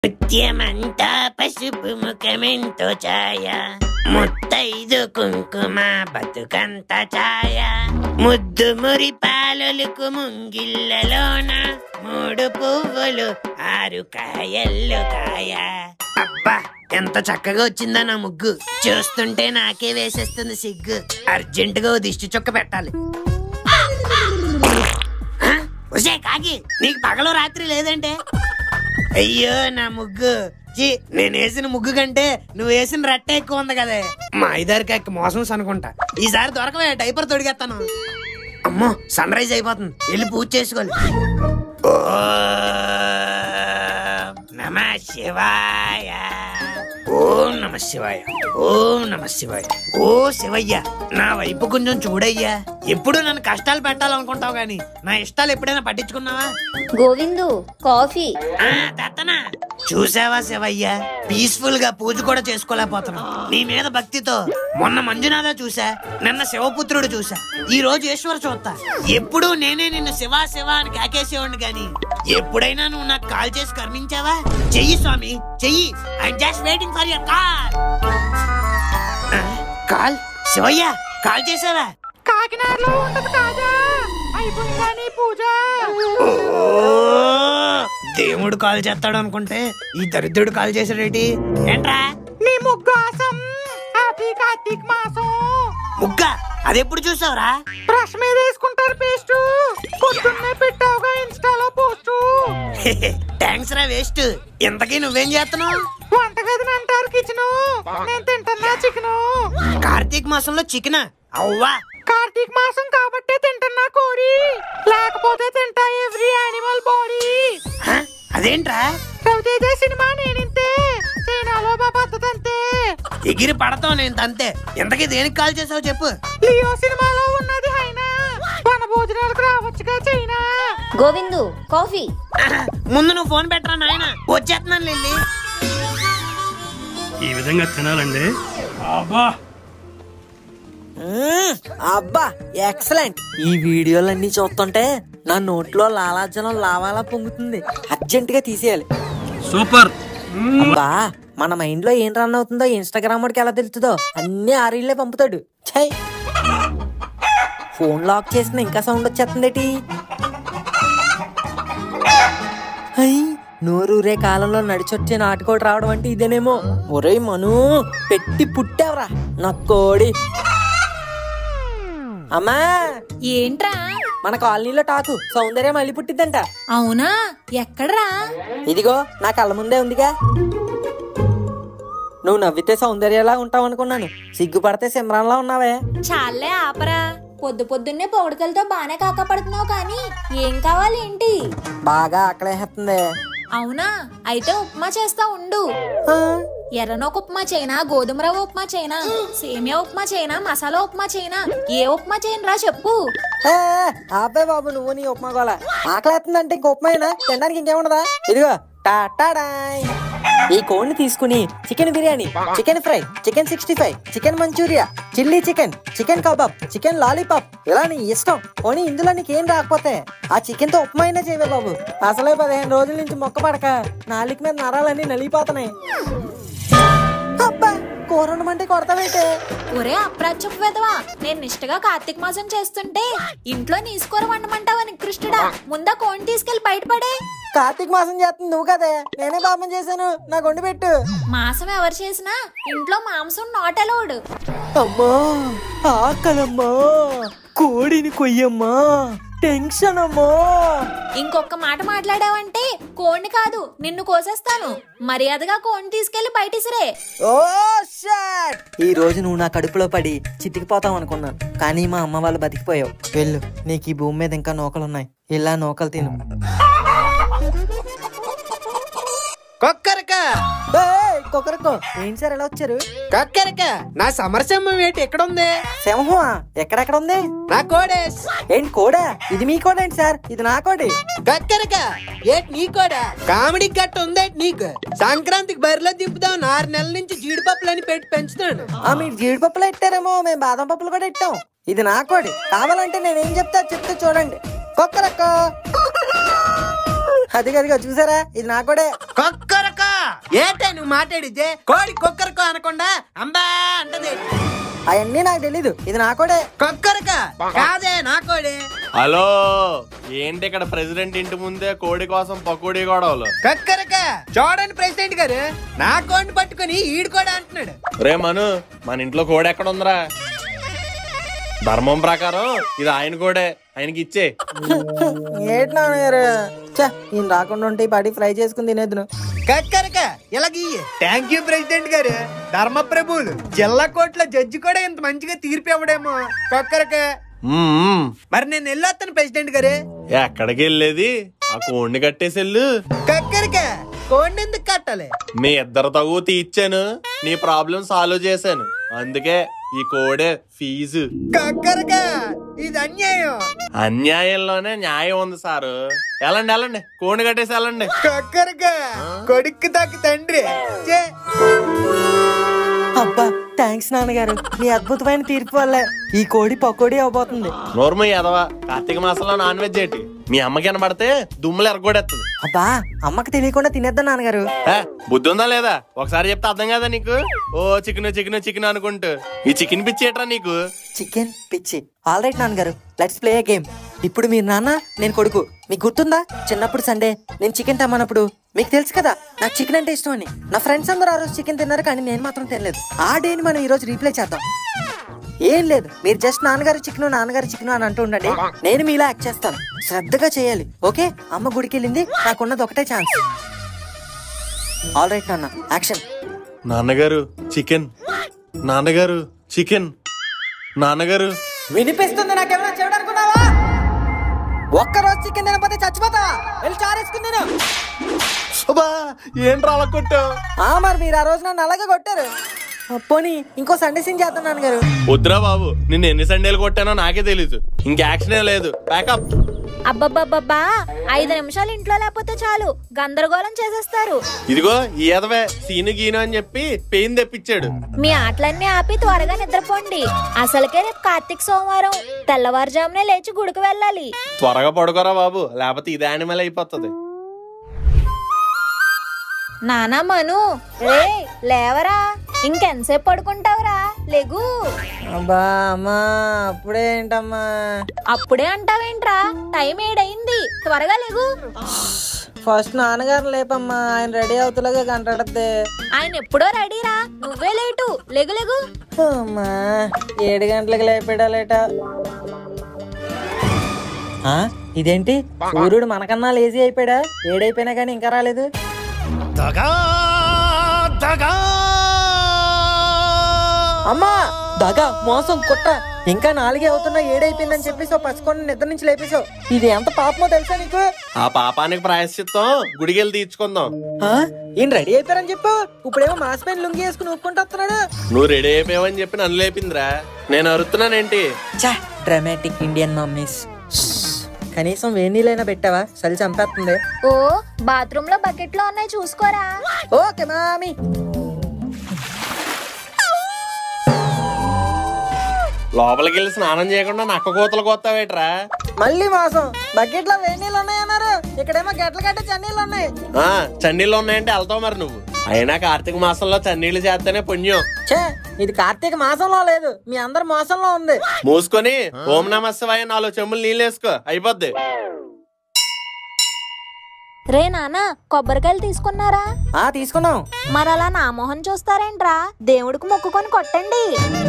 ముత్యమంతా పసుపు ముఖమెంతో ఛాయ ముత్తైదు కుంకుమ బతుకంత ఛాయ ముద్దు మురి పాలలకు ముంగిళ్ళలోన మూడు పువ్వులు ఆరు కాయల్లో కాయ అబ్బా ఎంత చక్కగా వచ్చిందా నా ముగ్గు చూస్తుంటే నాకే వేసేస్తుంది సిగ్గు అర్జెంటుగా ఓ దిష్టి చొక్క పెట్టాలి ఆ? ఒసేయ్ కాకి నీకు పగలు రాత్రి లేదంటే అయ్యో నా ముగ్గు ఛీ, నేను వేసిన ముగ్గు కంటే నువ్వు వేసిన రట్ట ఎక్కువ ఉంది కదే మా ఐదారికి ఎక్క మోసం అనుకుంటా ఈసారి దొరకవే డైపర్ తొడిగేస్తాను అమ్మో సన్ రైజ్ అయిపోతుంది వెళ్ళి పూజ చేసుకోవాలి ఓ నమ శివాయ ఓం నమ శివాయ ఓం నమ శివాయ ఓ శివయ్య నా వైపు కొంచెం చూడయ్యా ఎప్పుడు నన్ను కష్టాలు పెట్టాలనుకుంటావు గాని నా ఇష్టాలు ఎప్పుడైనా పట్టించుకున్నావా గోవిందు కాఫీ ఆ, దత్తనా చూసావా శివయ్య పీస్ఫుల్ గా పూజ కూడా చేసుకోలేకపోతున్నా నీ మీద భక్తితో మొన్న మంజునాథ చూసా నిన్న శివపుత్రుడు చూసా ఈ రోజు ఈశ్వర చూస్తా ఎప్పుడూ నేనే నిన్ను శివ శివ అని కాకేసేవాడిని గాని ఎప్పుడైనా నువ్వు నాకు కాల్ చేసి కర్మించావా చెయ్యి స్వామి చెయ్యి I just waiting for your call call Shivayya call చేసావా కాకినాడలో ఉంటది కాదా అయిపోయిందా నీ పూజ ఓ, దేవుడు కాల్ చేస్తాడు అనుకుంటే ఈ దరిద్రుడు కాల్ చేసాడేటి ఏంట్రా నీ ముగ్గాసం హ్యాపీ కార్తీక్ మాసం ముగ్గ అదెప్పుడు చూసావురా బ్రష్ మీద వేసుకుంటారు పేస్ట్ పొద్దున్నే పెట్టావుగా ఇన్స్టాలో పోస్ట్ థ్యాంక్స్ రా వేస్ట్ ఇంతకీ నువ్వేం చేస్తున్నావు వంటగదిని అంటారు కిచెన్ నేను తింటున్నా చికెన్ కార్తీక మాసంలో చికెన్ అవ్వా కార్తీక్ మాసం కాబట్టే తింటున్నా కోడి లేకపోతే తింటా ఎవ్రీ యానిమల్ బాడీ హ? అదేంట్రా రవితేజ సినిమా నేనింతే చైనాలో మా పద్ధతి అంతే ఎగిరి పడతావు నేను తంతే ఇంతకీ దేనికి కాల్ చేసావు చెప్పు లియో సినిమాలో ఉన్నది హైనా మన భోజనాలకు రావచ్చుగా చైనా గోవిందు కాఫీ ఆహా, ముందు నువ్వు ఫోన్ పెట్టరా నాయన వచ్చేస్తున్నాను లిల్లీ ఈ విధంగా తినాలండి అబ్బా మ్మ్. అబ్బా ఎక్సలెంట్ ఈ వీడియోలన్నీ చూస్తుంటే నా నోట్లో లాలాజలం లావాలా పొంగుతుంది అర్జెంట్ గా తీసేయాలి సూపర్ అబ్బా మన మైండ్ లో ఏం రన్ అవుతుందో ఇన్స్టాగ్రామ్ వాడికి ఎలా తెలుస్తుందో అన్ని ఆరీళ్ళే పంపుతాడు ఛై ఫోన్ లాక్ చేసిన ఇంకా సౌండ్ వచ్చేస్తుందేటి హై నోరూరే కాలంలో నడిచొచ్చే నాటుకోటి రావడం అంటే ఇదేనేమో ఒరేయ్ మను పెట్టి పుట్టావురా నా కోడి అమ్మా ఏంట్రా మన కాలనీలో టాకు సౌందర్యం మళ్ళీ పుట్టిద్దంట అవునా ఎక్కడ్రా ఇదిగో నా కళ్ళ ముందే ఉందిగా నువ్వు నవ్వితే సౌందర్యలా ఉంటావు అనుకున్నాను సిగ్గుపడితే సిమ్రాన్లా ఉన్నావే చాలే ఆపరా పొద్దు పొద్దున్నే పొగడకలతో బానే కాకపడుతున్నావు కానీ ఏం కావాలి ఏంటి బాగా ఆకలేస్తుంది అవునా అయితే ఉప్మా చేస్తా ఉండు ఎర్రనొక ఉప్మా చేయనా గోధుమ రవ్వ ఉప్మా చేయనా సేమియా ఉప్మా చేయనా మసాలా ఉప్మా చేయనా ఏ ఉప్మా చేయనురా చెప్పు ఆపే బాబు నువ్వు నీ ఉప్మా గోల ఆకలేస్తుందంటే ఇంక ఉప్మా అయినా తినడానికి ఇంకేముండదా ఇదిగో టాటాడాయ్ ఈ కోడిని తీసుకుని chicken biryani chicken fry chicken sixty five chicken manchurian chilli chicken chicken kebab chicken lollipop ఇలా నీ ఇష్టం పోనీ ఇందులో నీకేం రాకపోతే ఆ చికెన్ తో ఉప్మా అయినా చేయవే బాబు అసలే పదిహేను రోజుల నుంచి మొక్క పడక నాలుక మీద నరాలన్నీ నలిగిపోతున్నాయి అబ్బా కూర వండమంటే కొడతావేంటే ఒరే అప్రాచ్యపు వెదవా నేను నిష్టగా కార్తీక మాసం చేస్తుంటే ఇంట్లో నీసుకోర వండమంటావా నికృష్టుడా ముందా కోడిని తీసుకెళ్లి బయటపడే కార్తీక మాసం చేస్తుంది నువ్వు కదే నేనే పాపం చేశాను నాకు వండి పెట్టు మాసం ఎవరు చేసినా ఇంట్లో మాంసం నాట్ అలౌడ్ అమ్మా ఆకలమ్మా కోడిని కొయ్యమ్మా టెన్షన్ అమ్మా ఇంకొక మాట మాట్లాడావంటే కోడిని కాదు నిన్ను కోసేస్తాను మర్యాదగా కోడిని తీసుకెళ్లి బయటిసిరే ఓ షట్ ఈ రోజు నువ్వు నా కడుపులో పడి చితికిపోతావు అనుకున్నాను కానీ మా అమ్మ వాళ్ళు బతికిపోయావు వెళ్ళు నీకు ఈ భూమి మీద ఇంకా నూకలున్నాయి ఇలా నూకలు తిను కొక్కరక ఏయ్, కుక్కరకో ఏంటి సార్ ఎలా వచ్చారు కొక్కరక నా సమరసింహం ఏంటి ఎక్కడ ఉంది సింహమా ఎక్కడెక్కడ ఉంది నా కోడేస్ ఏంటి కోడా ఇది మీ కోడ ఏంటి సార్ ఇది నా కోడి కక్కరక ఏటి నీ కూడా కామెడీ గట్ట ఉందేటి నీకు సంక్రాంతికి బరిలో దింపుదాం ఆరు నెలల నుంచి జీడిపప్పులని పెట్టి పెంచుతాను ఆ మీరు జీడిపప్పులు పెట్టారేమో మేము బాదం పప్పులు కూడా పెట్టాం ఇది నా కోడి కావాలంటే నేనేం చెప్తా చెప్తే చూడండి కుక్కరక్క అది అదిగో చూసారా ఇది నా కోడే కొక్కరక ఏటే నువ్వు మాట్లాడితే కోడి కుక్కర్కో అనకుండా అంబా అంటది అవన్నీ నాకు తెలీదు ఇది నా కూడా కుక్కర్క కాదే నా కోడి హలో ఏంటి ఇక్కడ ప్రెసిడెంట్ ఇంటి ముందే కోడి కోసం పకోడీ గొడవలు కుక్కర్క చూడండి ప్రెసిడెంట్ గారు నా కోడిని పట్టుకొని ఈడు కూడా అంటున్నాడు రే మను మన ఇంట్లో కోడి ఎక్కడ ఉందిరా ధర్మం ప్రకారం ఇది ఆయన కోడే ఆయనకి ఇచ్చే ఏంటి నాన్నగారు చా ఈయన రాకుండా ఉంటే ఈ పాటి ఫ్రై చేసుకుని తినేద్దును కక్కరక ఇలాగీ థ్యాంక్ యూ ప్రెసిడెంట్ గారు ధర్మ ప్రభువులు జిల్లా కోర్టులో జడ్జి కూడా ఇంత మంచిగా తీర్పు ఇవ్వడేమో కక్కరక మ్మ్. మరి నేను వెళ్ళొస్తాను ప్రెసిడెంట్ గారు ఎక్కడికి వెళ్ళేది ఆ కోడిని కట్టేసెళ్ళు కక్కరక కోడిని ఎందుకు కట్టాలి మీ ఇద్దరు తగు తీర్చాను నీ ప్రాబ్లం సాల్వ్ చేశాను అందుకే ఈ కోడే ఫీజు కక్కరక ఇది అన్యాయం అన్యాయంలోనే న్యాయం ఉంది సారు వెళ్ళండి వెళ్ళండి కోడిని కట్టేసి వెళ్ళండి కక్కరక కొడుక్కి దక్కు తండ్రి ఛే. అబ్బా థ్యాంక్స్ నాన్నగారు మీ అద్భుతమైన తీర్పు వల్ల ఈ కోడి పకోడీ అవబోతుంది నోర్మ ఎదవా కార్తీక మాసంలో నాన్ వెజ్ ఏంటి మీ అమ్మకి కనబడితే దుమ్ములు ఎరగొడేస్తుంది అబ్బా అమ్మకి తెలియకుండా తినేద్దాం నాన్నగారు ఏ, బుద్ధి ఉందా లేదా ఒకసారి చెప్తే అర్థం కదా నీకు ఓ చికెన్ చికెన్ చికెన్ అనుకుంటూ ఈ చికెన్ పిచ్చి ఏట్రా నీకు చికెన్ పిచ్చి ఆల్ రైట్ నాన్నగారు లెట్స్ ప్లే ఏ గేమ్ ఇప్పుడు మీరు నాన్న నేను కొడుకు మీకు గుర్తుందా చిన్నప్పుడు సండే నేను చికెన్ తెమ్మన్నప్పుడు మీకు తెలుసు కదా నాకు చికెన్ అంటే ఇష్టం అని నా ఫ్రెండ్స్ అందరూ ఆ రోజు చికెన్ తిన్నారు కానీ నేను మాత్రం తినలేదు ఆ డేని మనం ఈ రోజు రీప్లే చేద్దాం ఏం లేదు మీరు జస్ట్ నాన్నగారు చికెన్ నాన్నగారు చికెన్ అని అంటూ ఉండండి నేను మీలా యాక్ట్ చేస్తాను శ్రద్ధగా చేయాలి ఓకే అమ్మ గుడికి వెళ్ళింది నాకున్నది ఒకటే ఛాన్స్ ఆల్ రైట్ నాన్న యాక్షన్ నాన్నగారు చికెన్ నాన్నగారు చికెన్ నాన్నగారు వినిపిస్తుంది నాకేమైనా చెడనుకున్నావా ఒక్క రోజు చికెన్ తినకపోతే చచ్చిపోతావా వెళ్ళి చారేసుకుని తిను అబ్బా ఏంట్రా అలా కొట్టావు ఆ మరి మీరు ఆ రోజు నన్ను అలాగే కొట్టారు ఆ, పోనీ ఇంకో సండే సీన్ చేద్దాం నాన్నగారు వద్దురా బాబు నిన్ను ఎన్ని సండేలు కొట్టానో నాకే తెలీదు ఇంక యాక్షనే లేదు ప్యాకప్ అబ్బబ్బబ్బబ్బా ఐదు నిమిషాలు ఇంట్లో లేకపోతే చాలు గందరగోళం చేసేస్తారు ఇదిగో ఈ ఎదవే సీను గీను అని చెప్పి పెయిన్ తెప్పించాడు మీ ఆటలన్నీ ఆపి త్వరగా నిద్రపోండి అసలుకే రేపు కార్తీక సోమవారం తెల్లవారుజామునే లేచి గుడికి వెళ్ళాలి త్వరగా పడుకోరా బాబు లేకపోతే ఇది యానిమల్ అయిపోతుంది నానా మను రే లేవరా ఇంకెంతసేపు పడుకుంటావురా లేగు అబ్బా అమ్మా అప్పుడే ఏంటమ్మా అప్పుడే అంటావేంట్రా టైం ఏడైంది త్వరగా లేగు ఫస్ట్ నాన్నగారు లేపమ్మా ఆయన రెడీ అవుతులాగా గంటడద్దే ఆయన ఎప్పుడో రెడీరా నువ్వే లేటు లేగు లేగు అమ్మా ఏడు గంటలకు లేపాడా లేట ఆ, ఇదేంటి సూర్యుడు మనకన్నా లేజీ అయిపోయాడా ఏడైపోయినా కానీ ఇంకా రాలేదు అమ్మా దగా మోసం కుట్ర ఇంకా నాలుగే అవుతున్నా ఏడైపోయిందని చెప్పేసి ఓ పచ్చుకొని నిద్ర నుంచి లేపేశావు ఇది ఎంత పాపమో తెలుసా నీకు ఆ పాపానికి ప్రాయశ్చిత్తం గుడికెళ్ళి తీర్చుకుందాం ఆ, ఈయన రెడీ అయిపోయారని చెప్పు ఇప్పుడేమో మాసిపోయిన లుంగి వేసుకుని ఊపుకుంటూ వస్తున్నాడు నువ్వు రెడీ అయిపోయావని చెప్పి నన్ను లేపిందిరా నేను అరుతున్నానేంటి చా డ్రామాటిక్ ఇండియన్ మమ్మీస్ కనీసం వేడి నీళ్ళైనా పెట్టావా చలి చంపేస్తుంది ఓ బాత్రూమ్ లో బకెట్ లో ఉన్నాయి చూసుకోరా ఓకే మామీ లోపలికి వెళ్ళి స్నానం చేయకుండా నక్క కోతలు కోస్తావేట్రా మళ్ళీ మోసం బకెట్ లో వేడి నీళ్ళు ఉన్నాయన్నారు ఇక్కడేమో గట్ల గట్ట చన్నీళ్ళు ఉన్నాయి ఆ చన్నీళ్ళు ఉన్నాయంటే వెళ్తావు మరి నువ్వు అయినా కార్తీక మాసంలో చన్నీళ్ళు చేస్తేనే పుణ్యం ఛే ఇది కార్తీక మాసంలో లేదు మీ అందరి మోసంలో ఉంది మూసుకొని ఓం నమ శివాయ నాలుగు చెమ్ములు నీళ్ళు వేసుకో అయిపోద్ది రే నాన్న కొబ్బరికాయలు తీసుకున్నారా ఆ తీసుకున్నాం మరి అలా నా మొహం చూస్తారేంట్రా దేవుడికి మొక్కుకొని కొట్టండి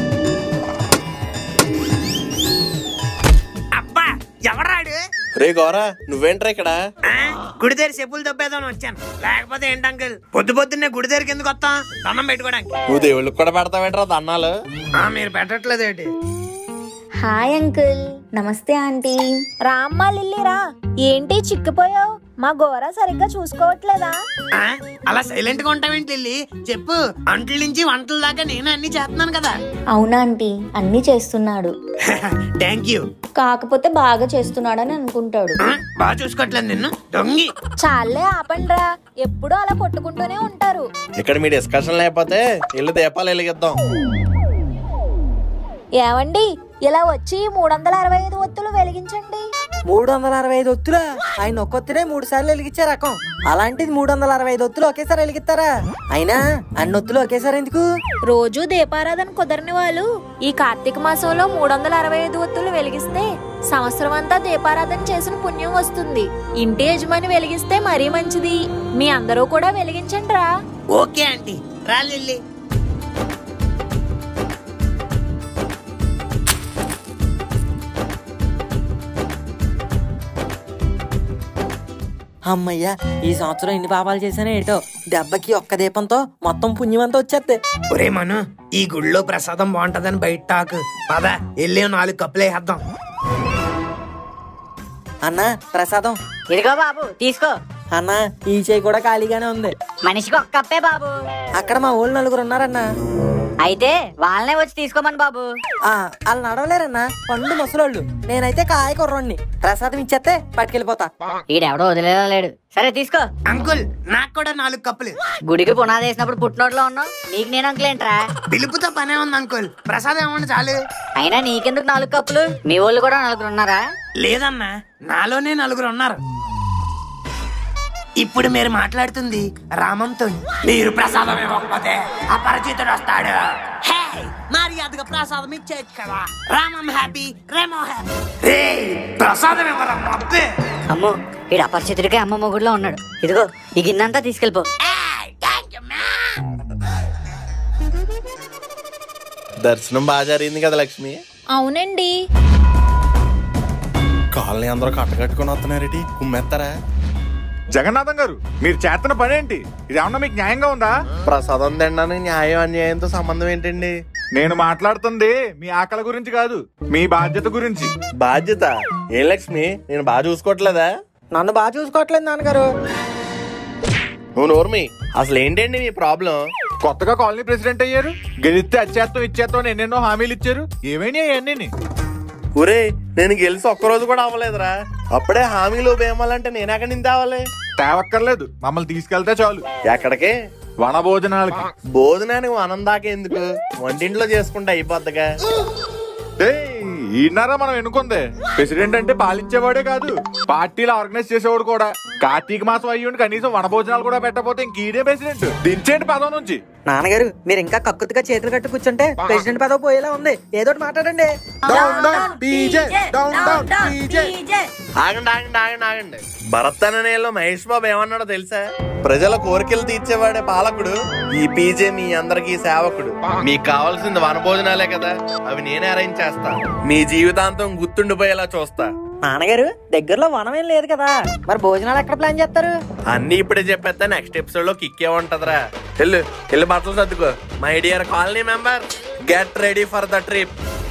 అబ్బా ఎవరాడు రే గౌరా నువ్వేంట్రా ఇక్కడ ఆ, గుడి దగ్గర చెప్పులు దొబ్బేదాని వచ్చాను లేకపోతే ఏంటి అంకుల్ పొద్దు పొద్దున్నే గుడి దగ్గరికి ఎందుకు వస్తాం దండం పెట్టుకోవడానికి నువ్వు దేవుళ్ళకి కూడా పెడతావేంట్రా దన్నాలు ఆ, మీరు పెట్టట్లేదు ఏంటి హాయ్ అంకుల్ నమస్తే ఆంటీ రామ్మా లిల్లీరా ఏంటి చిక్కిపోయావు మా గోర సరిగ్గా చూసుకోవట్లేదా ఆ, అలా సైలెంట్ గా ఉంటావేంటి లిల్లీ చెప్పు అంట్ల నుంచి వంటల దాకా నేను అన్ని చేస్తున్నాను కదా అవునా ఆంటీ అన్నీ చేస్తున్నాడు థ్యాంక్ యూ కాకపోతే బాగా చేస్తున్నాడని అనుకుంటాడు బాగా చూసుకోవట్లేదు నిన్ను దొంగి చాలే ఆపండ్రా ఎప్పుడూ అలా కొట్టుకుంటూనే ఉంటారు ఇక్కడ మీ డిస్కషన్ లేకపోతే ఇల్లు దీపాలు వెలిగిద్దాం ఏవండి ఇలా వచ్చి మూడు వందల అరవై ఐదు ఒత్తులు వెలిగించండి మూడు వందల అరవై ఐదు ఒత్తులా ఆయన ఒక్కొత్తునే మూడు సార్లు వెలిగించారు రకం అలాంటిది మూడు వందల అరవై ఐదు ఒత్తులు ఒకేసారి వెలిగిస్తారా అయినా అన్ని ఒత్తులు ఒకేసారి ఎందుకు రోజు దీపారాధన కుదరని వాళ్ళు ఈ కార్తీక మాసంలో మూడు వందల అరవై ఐదు ఒత్తులు వెలిగిస్తే సంవత్సరం అంతా దీపారాధన చేసిన పుణ్యం వస్తుంది ఇంటి యజమాని వెలిగిస్తే మరీ మంచిది మీ అందరూ కూడా వెలిగించండి రా ఓకే ఆంటీ రా లిల్లీ అమ్మయ్యా ఈ సంవత్సరం ఎన్ని పాపాలు చేశానో ఏటో దెబ్బకి ఒక్క దీపంతో మొత్తం పుణ్యం అంతా వచ్చేస్తే ఒరే మను ఈ గుళ్ళో ప్రసాదం బాగుంటదని బయట టాకు పద వెళ్ళి నాలుగు కప్పులు వేసేద్దాం అన్నా ప్రసాదం ఇదిగో బాబు తీసుకో అన్నా ఈ చేయి కూడా ఖాళీగానే ఉంది మనిషికి ఒక్క కప్పే బాబు అక్కడ మా ఊళ్ళు నలుగురు ఉన్నారన్నా అయితే వాళ్ళనే వచ్చి తీసుకోమని బాబు ఆ వాళ్ళు నడవలేరన్నా పండు ముసలోళ్ళు నేనైతే కాయ కుర్రోడిని ప్రసాదం ఇచ్చేస్తే పట్టుకెళ్ళిపోతా ఈడెవడో వదిలేలా లేడు సరే తీసుకో అంకుల్ నాకు కూడా నాలుగు కప్పులు గుడికి పునాది వేసినప్పుడు పుట్టినోట్లో ఉన్నావు నీకు నేను అంకులేంట్రా పిలుపుతో పనే ఉంది అంకుల్ ప్రసాదం ఏమన్నా చాలు అయినా నీకెందుకు నాలుగు కప్పులు మీ వాళ్ళు కూడా నలుగురు ఉన్నారా లేదన్నా నాలోనే నలుగురు ఉన్నారు ఇప్పుడు మీరు మాట్లాడుతుంది రామంతో మీరు ప్రసాదం ఇవ్వకపోతే అపరిచితుడు వస్తాడు హే, మర్యాదగా ప్రసాదం ఇచ్చేయచ్చు కదా రామం హ్యాపీ రేమో హ్యాపీ రే ప్రసాదం ఇవ్వరమ్మా అబ్బే అమ్మో ఈడు అపరిచితుడికే అమ్మ మొగుడులో ఉన్నాడు ఇదిగో ఈ గిన్నెంతా తీసుకెళ్ళిపో దర్శనం బాగా జరిగింది కదా లక్ష్మి అవునండి కాలనీ అందరూ కట్టకట్టుకుని వస్తున్నారేటి కుమ్మెత్తారా జగన్నాథం గారు మీరు చేస్తున్న పని ఏంటి ఇది ఏమన్నా మీకు న్యాయంగా ఉందా ప్రసాదం తినడానికి న్యాయం అన్యాయంతో సంబంధం ఏంటండి నేను మాట్లాడుతుంది మీ ఆకలి గురించి కాదు మీ బాధ్యత గురించి బాధ్యత ఏం లక్ష్మి నేను బాగా చూసుకోవట్లేదా నన్ను బాగా చూసుకోవట్లేదు నాన్నగారు నువ్వు నోర్మి అసలు ఏంటండి మీ ప్రాబ్లం కొత్తగా కాలనీ ప్రెసిడెంట్ అయ్యారు గెలిస్తే అచ్చేత్తం ఇచ్చేత్తం అని ఎన్నెన్నో హామీలు ఇచ్చారు ఏమైనా అవన్నీ ఒరే నేను గెలిచి ఒక్కరోజు కూడా అవ్వలేదురా అప్పుడే హామీలు భీమాలంటే నేను ఎక్కడి నుంచి తేవాలి తేవక్కర్లేదు మమ్మల్ని తీసుకెళ్తే చాలు ఎక్కడికి వన భోజనాలకి భోజనానికి వనం దాకా ఎందుకు వంటింట్లో చేసుకుంటే అయిపోద్దిగా ఈనారా మనం ఎన్నుకుంది ప్రెసిడెంట్ అంటే పాలించేవాడే కాదు పార్టీలు ఆర్గనైజ్ చేసేవాడు కూడా కార్తీక మాసం అయ్యుండి కనీసం వన భోజనాలు కూడా పెట్టకపోతే ఇంకీడే ప్రెసిడెంట్ దించేయండి పదం నుంచి నాన్నగారు మీరు ఇంకా కక్కుతుగా చేతులు కట్టు కూర్చుంటే ప్రెసిడెంట్ పదవి పోయేలా ఉంది ఏదో ఒకటి మాట్లాడండి ఆగండి ఆగండి ఆగండి ఆగండి భరత్ అనే నెలలో మహేష్ బాబు ఏమన్నాడో తెలుసా ప్రజల కోరికలు తీర్చేవాడే పాలకుడు ఈ పీజే మీ అందరికీ సేవకుడు మీకు కావాల్సింది వనభోజనాలే కదా అవి నేనే అరేంజ్ చేస్తా మీ జీవితాంతం గుర్తుండిపోయేలా చూస్తా నాన్నగారు దగ్గరలో వనం ఏం లేదు కదా మరి భోజనాలు ఎక్కడ ప్లాన్ చేస్తారు అన్ని ఇప్పుడే చెప్పేస్తా నెక్స్ట్ ఎపిసోడ్ లో కిక్కే ఉంటదిరా వెళ్ళు వెళ్ళి బట్టలు సర్దుకో my dear colony member get ready for the trip